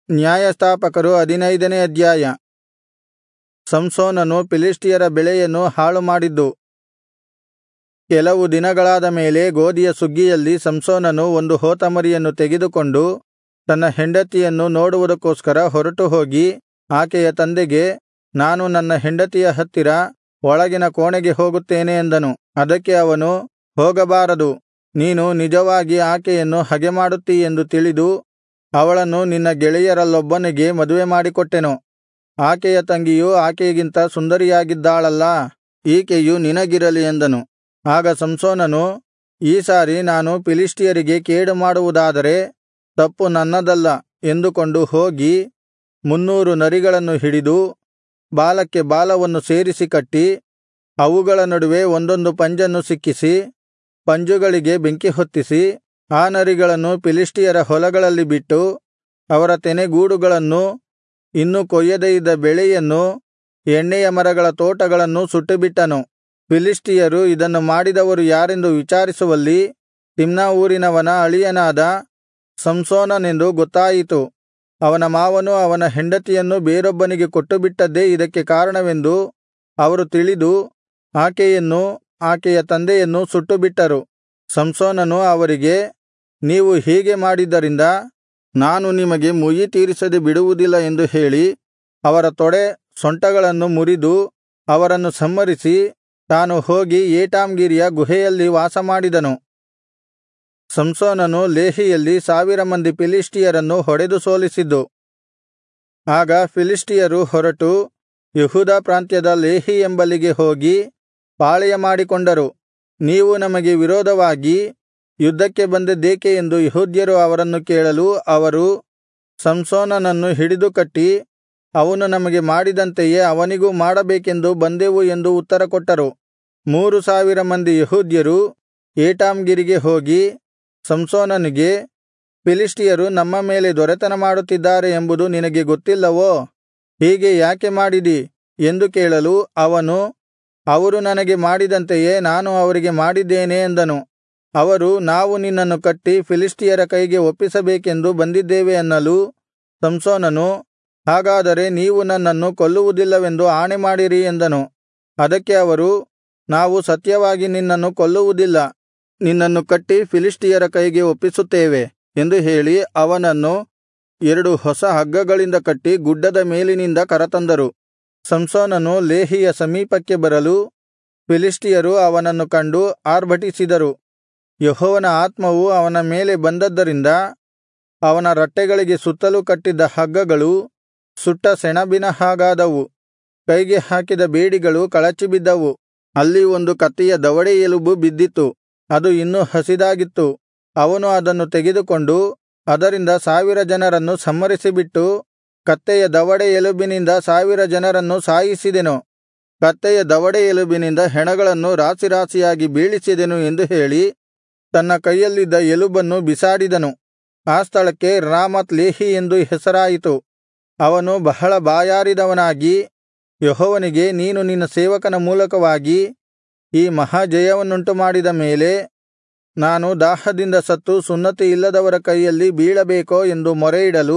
ನ್ಯಾಯಸ್ಥಾಪಕರು ಹದಿನೈದನೇ ಅಧ್ಯಾಯ ಸಂಸೋನನು ಫಿಲಿಷ್ಟಿಯರ ಬೆಳೆಯನ್ನು ಹಾಳುಮಾಡಿದ್ದು ಕೆಲವು ದಿನಗಳಾದ ಮೇಲೆ ಗೋದಿಯ ಸುಗ್ಗಿಯಲ್ಲಿ ಸಂಸೋನನು ಒಂದು ಹೋತಮರಿಯನ್ನು ತೆಗೆದುಕೊಂಡು ತನ್ನ ಹೆಂಡತಿಯನ್ನು ನೋಡುವುದಕ್ಕೋಸ್ಕರ ಹೊರಟುಹೋಗಿ ಆಕೆಯ ತಂದೆಗೆ ನಾನು ನನ್ನ ಹೆಂಡತಿಯ ಹತ್ತಿರ ಒಳಗಿನ ಕೋಣೆಗೆ ಹೋಗುತ್ತೇನೆ ಎಂದನು ಅದಕ್ಕೆ ಅವನು ಹೋಗಬಾರದು ನೀನು ನಿಜವಾಗಿ ಆಕೆಯನ್ನು ಹಗೆಮಾಡುತ್ತೀ ಎಂದು ತಿಳಿದು ಅವಳನ್ನು ನಿನ್ನ ಗೆಳೆಯರಲ್ಲೊಬ್ಬನಿಗೆ ಮದುವೆಮಾಡಿಕೊಟ್ಟೆನು ಆಕೆಯ ತಂಗಿಯು ಆಕೆಗಿಂತ ಸುಂದರಿಯಾಗಿದ್ದಾಳಲ್ಲಾ ಈಕೆಯು ನಿನಗಿರಲಿ ಎಂದನು ಆಗ ಸಂಸೋನನು ಈ ಸಾರಿ ನಾನು ಫಿಲಿಷ್ಟಿಯರಿಗೆ ಕೇಡುಮಾಡುವುದಾದರೆ ತಪ್ಪು ನನ್ನದಲ್ಲ ಎಂದುಕೊಂಡು ಹೋಗಿ ಮುನ್ನೂರು ನರಿಗಳನ್ನು ಹಿಡಿದು ಬಾಲಕ್ಕೆ ಬಾಲವನ್ನು ಸೇರಿಸಿ ಕಟ್ಟಿ ಅವುಗಳ ನಡುವೆ ಒಂದೊಂದು ಪಂಜನ್ನು ಸಿಕ್ಕಿಸಿ ಪಂಜುಗಳಿಗೆ ಬೆಂಕಿ ಹೊತ್ತಿಸಿ ಆ ನರಿಗಳನ್ನು ಫಿಲಿಷ್ಟಿಯರ ಹೊಲಗಳಲ್ಲಿ ಬಿಟ್ಟು ಅವರ ತೆನೆಗೂಡುಗಳನ್ನೂ ಇನ್ನೂ ಕೊಯ್ಯದೆ ಇದ್ದ ಬೆಳೆಯನ್ನೂ ಎಣ್ಣೆಯ ಮರಗಳ ತೋಟಗಳನ್ನೂ ಸುಟ್ಟುಬಿಟ್ಟನು ಫಿಲಿಷ್ಟಿಯರು ಇದನ್ನು ಮಾಡಿದವರು ಯಾರೆಂದು ವಿಚಾರಿಸುವಲ್ಲಿ ತಿಮ್ನಾ ಊರಿನವನ ಅಳಿಯನಾದ ಸಂಸೋನನೆಂದು ಗೊತ್ತಾಯಿತು ಅವನ ಮಾವನು ಅವನ ಹೆಂಡತಿಯನ್ನು ಬೇರೊಬ್ಬನಿಗೆ ಕೊಟ್ಟುಬಿಟ್ಟದ್ದೇ ಇದಕ್ಕೆ ಕಾರಣವೆಂದು ಅವರು ತಿಳಿದು ಆಕೆಯನ್ನೂ ಆಕೆಯ ತಂದೆಯನ್ನೂ ಸುಟ್ಟುಬಿಟ್ಟರು ಸಂಸೋನನು ಅವರಿಗೆ ನೀವು ಹೀಗೆ ಮಾಡಿದ್ದರಿಂದ ನಾನು ನಿಮಗೆ ಮುಯ್ಯಿತೀರಿಸದೆ ಬಿಡುವುದಿಲ್ಲ ಎಂದು ಹೇಳಿ ಅವರ ತೊಡೆ ಸೊಂಟಗಳನ್ನು ಮುರಿದು ಅವರನ್ನು ಸಂಹರಿಸಿ ತಾನು ಹೋಗಿ ಏಟಾಮ್ ಗಿರಿಯ ಗುಹೆಯಲ್ಲಿ ವಾಸಮಾಡಿದನು ಸಂಸೋನನು ಲೇಹಿಯಲ್ಲಿ ಸಾವಿರ ಮಂದಿ ಫಿಲಿಷ್ಟಿಯರನ್ನು ಹೊಡೆದು ಸೋಲಿಸಿದ್ದು ಆಗ ಫಿಲಿಷ್ಟಿಯರು ಹೊರಟು ಯೆಹೂದ ಪ್ರಾಂತ್ಯದ ಲೇಹಿ ಎಂಬಲ್ಲಿಗೆ ಹೋಗಿ ಪಾಳೆಯಮಾಡಿಕೊಂಡರು ನೀವು ನಮಗೆ ವಿರೋಧವಾಗಿ ಯುದ್ಧಕ್ಕೆ ಬಂದದ್ದೇಕೆ ಎಂದು ಯೆಹೂದ್ಯರು ಅವರನ್ನು ಕೇಳಲು ಅವರು ಸಂಸೋನನನ್ನು ಹಿಡಿದು ಕಟ್ಟಿ ಅವನು ನಮಗೆ ಮಾಡಿದಂತೆಯೇ ಅವನಿಗೂ ಮಾಡಬೇಕೆಂದು ಬಂದೆವು ಎಂದು ಉತ್ತರಕೊಟ್ಟರು ಮೂರು ಸಾವಿರ ಮಂದಿ ಯೆಹೂದ್ಯರು ಏಟಾಮ್ ಗಿರಿಗೆ ಹೋಗಿ ಸಂಸೋನನಿಗೆ ಫಿಲಿಷ್ಟಿಯರು ನಮ್ಮ ಮೇಲೆ ದೊರೆತನ ಮಾಡುತ್ತಿದ್ದಾರೆ ಎಂಬುದು ನಿನಗೆ ಗೊತ್ತಿಲ್ಲವೋ ಹೀಗೆ ಯಾಕೆ ಮಾಡಿದಿ ಎಂದು ಕೇಳಲು ಅವನು ಅವರು ನನಗೆ ಮಾಡಿದಂತೆಯೇ ನಾನು ಅವರಿಗೆ ಮಾಡಿದ್ದೇನೆ ಎಂದನು ಅವರು ನಾವು ನಿನ್ನನ್ನು ಕಟ್ಟಿ ಫಿಲಿಷ್ಟಿಯರ ಕೈಗೆ ಒಪ್ಪಿಸಬೇಕೆಂದು ಬಂದಿದ್ದೇವೆ ಅನ್ನಲು ಸಂಸೋನನು ಹಾಗಾದರೆ ನೀವು ನನ್ನನ್ನು ಕೊಲ್ಲುವುದಿಲ್ಲವೆಂದು ಆಣೆಮಾಡಿರಿ ಎಂದನು ಅದಕ್ಕೆ ಅವರು ನಾವು ಸತ್ಯವಾಗಿ ನಿನ್ನನ್ನು ಕೊಲ್ಲುವುದಿಲ್ಲ ನಿನ್ನನ್ನು ಕಟ್ಟಿ ಫಿಲಿಷ್ಟಿಯರ ಕೈಗೆ ಒಪ್ಪಿಸುತ್ತೇವೆ ಎಂದು ಹೇಳಿ ಅವನನ್ನು ಎರಡು ಹೊಸ ಹಗ್ಗಗಳಿಂದ ಕಟ್ಟಿ ಗುಡ್ಡದ ಮೇಲಿನಿಂದ ಕರತಂದರು ಸಂಸೋನನು ಲೇಹಿಯ ಸಮೀಪಕ್ಕೆ ಬರಲು ಫಿಲಿಷ್ಟಿಯರು ಅವನನ್ನು ಕಂಡು ಆರ್ಭಟಿಸಿದರು ಯೆಹೋವನ ಆತ್ಮವು ಅವನ ಮೇಲೆ ಬಂದದ್ದರಿಂದ ಅವನ ರಟ್ಟೆಗಳಿಗೆ ಸುತ್ತಲೂ ಕಟ್ಟಿದ್ದ ಹಗ್ಗಗಳು ಸುಟ್ಟ ಸೆಣಬಿನ ಹಾಗಾದವು ಕೈಗೆ ಹಾಕಿದ ಬೇಡಿಗಳು ಕಳಚಿಬಿದ್ದವು ಅಲ್ಲಿ ಒಂದು ಕತ್ತೆಯ ದವಡೇ ಎಲುಬು ಬಿದ್ದಿತ್ತು ಅದು ಇನ್ನೂ ಹಸಿದಾಗಿತ್ತು ಅವನು ಅದನ್ನು ತೆಗೆದುಕೊಂಡು ಅದರಿಂದ ಸಾವಿರ ಜನರನ್ನು ಸಂಹರಿಸಿಬಿಟ್ಟು ಕತ್ತೆಯ ದವಡೇ ಎಲುಬಿನಿಂದ ಸಾವಿರ ಜನರನ್ನು ಸಾಯಿಸಿದೆನು ಕತ್ತೆಯ ದವಡೇ ಎಲುಬಿನಿಂದ ಹೆಣಗಳನ್ನು ರಾಶಿರಾಶಿಯಾಗಿ ಬೀಳಿಸಿದೆನು ಎಂದು ಹೇಳಿ ತನ್ನ ಕೈಯಲ್ಲಿದ್ದ ಎಲುಬನ್ನು ಬಿಸಾಡಿದನು ಆ ಸ್ಥಳಕ್ಕೆ ರಾಮತ್ ಲೇಹಿ ಎಂದು ಹೆಸರಾಯಿತು ಅವನು ಬಹಳ ಬಾಯಾರಿದವನಾಗಿ ಯೆಹೋವನಿಗೆ ನೀನು ನಿನ್ನ ಸೇವಕನ ಮೂಲಕವಾಗಿ ಈ ಮಹಾಜಯವನ್ನುಂಟು ಮಾಡಿದ ಮೇಲೆ ನಾನು ದಾಹದಿಂದ ಸತ್ತು ಸುನ್ನತಿಯಿಲ್ಲದವರ ಕೈಯಲ್ಲಿ ಬೀಳಬೇಕೋ ಎಂದು ಮೊರೆಯಿಡಲು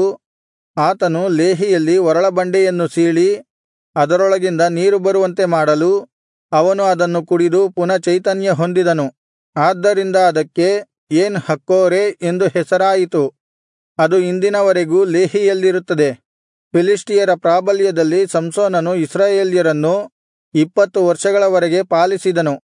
ಆತನು ಲೇಹಿಯಲ್ಲಿ ಒರಳಬಂಡೆಯನ್ನು ಸೀಳಿ ಅದರೊಳಗಿಂದ ನೀರು ಬರುವಂತೆ ಮಾಡಲು ಅವನು ಅದನ್ನು ಕುಡಿದು ಪುನಃ ಚೈತನ್ಯ ಹೊಂದಿದನು ಆದ್ದರಿಂದ ಅದಕ್ಕೆ ಏನ್ ಹಕ್ಕೋರೇ ಎಂದು ಹೆಸರಾಯಿತು ಅದು ಇಂದಿನವರೆಗೂ ಲೇಹಿಯಲ್ಲಿರುತ್ತದೆ ಫಿಲಿಷ್ಟಿಯರ ಪ್ರಾಬಲ್ಯದಲ್ಲಿ ಸಂಸೋನನು ಇಸ್ರಾಯೇಲ್ಯರನ್ನು ಇಪ್ಪತ್ತು ವರ್ಷಗಳವರೆಗೆ ಪಾಲಿಸಿದನು